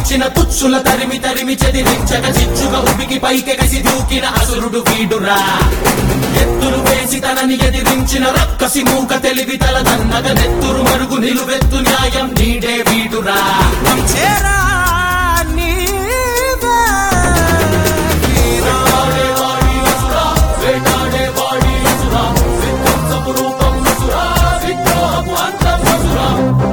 ఎదిరించిన తుచ్చుల తరిమి తరిమి చెదిరించక చిచ్చుగా ఉబికి పైకెగసి దూకిన అసురుడు వీడురా ఎత్తులు వేసి తనని ఎదిరించిన రక్కసి మూక తెలివి తల దన్నగ నెత్తురు మరుగు నిలువెత్తు న్యాయం నీడే వీడురా చేరా నీవే వీరా. వేటాడే వాడి అసురా, వేటాడే వాడి అసురా, విధ్వంసపు రూపం అసురా, విద్రోహపు అంతం అసురా.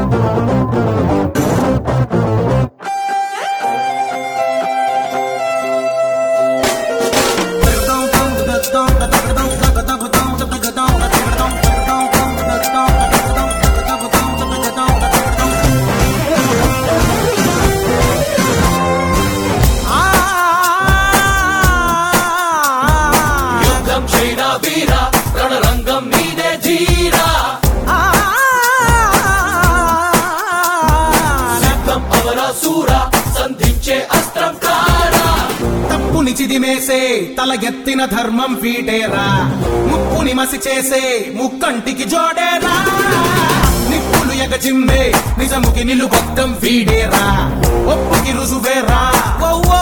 యుద్ధం చేయరా వీరా రణరంగం మీదే ధీరా సిద్ధం అవరా సూరా సంధించే అస్త్రం కారా తప్పుని చిదిమేసే తల ఎత్తిన ధర్మం వీడేరా ముప్పుని మసి చేసే ముక్కంటికి జోడేరా నిప్పులు ఎగజిమ్మే నిజముకి నిలుబద్దం వీడేరా ఒప్పుకి రుజువేరా ఓ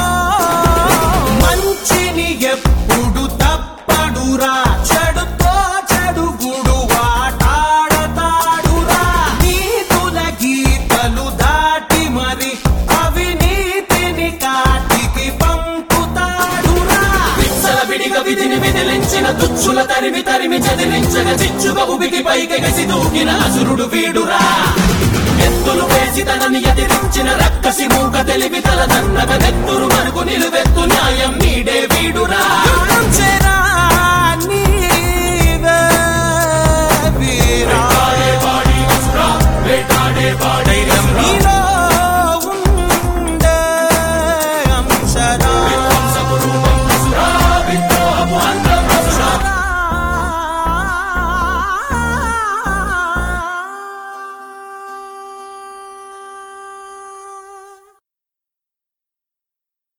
మంచిని ఎప్పుడు తప్పడురా చెడుతో చెడుగుడు వాటాడతాడురా నీతుల గీతలు దాటి మరి అవినీతిని కాటికి పంపుతాడురా విచ్చల విడిగా విధిని విదిలించిన తుచ్చుల తరిమి తరిమి చదిలించగ చిచ్చుగా ఉబికి పైకెగసి దూకిన అసురుడు వీడురా ఎత్తులు వేసి తనని ఎదిరించిన రక్కసి మూక తెలివి తల దన్నగ నెత్తురు మరుగు నిలువెత్తు న్యాయం నీడే వీడురా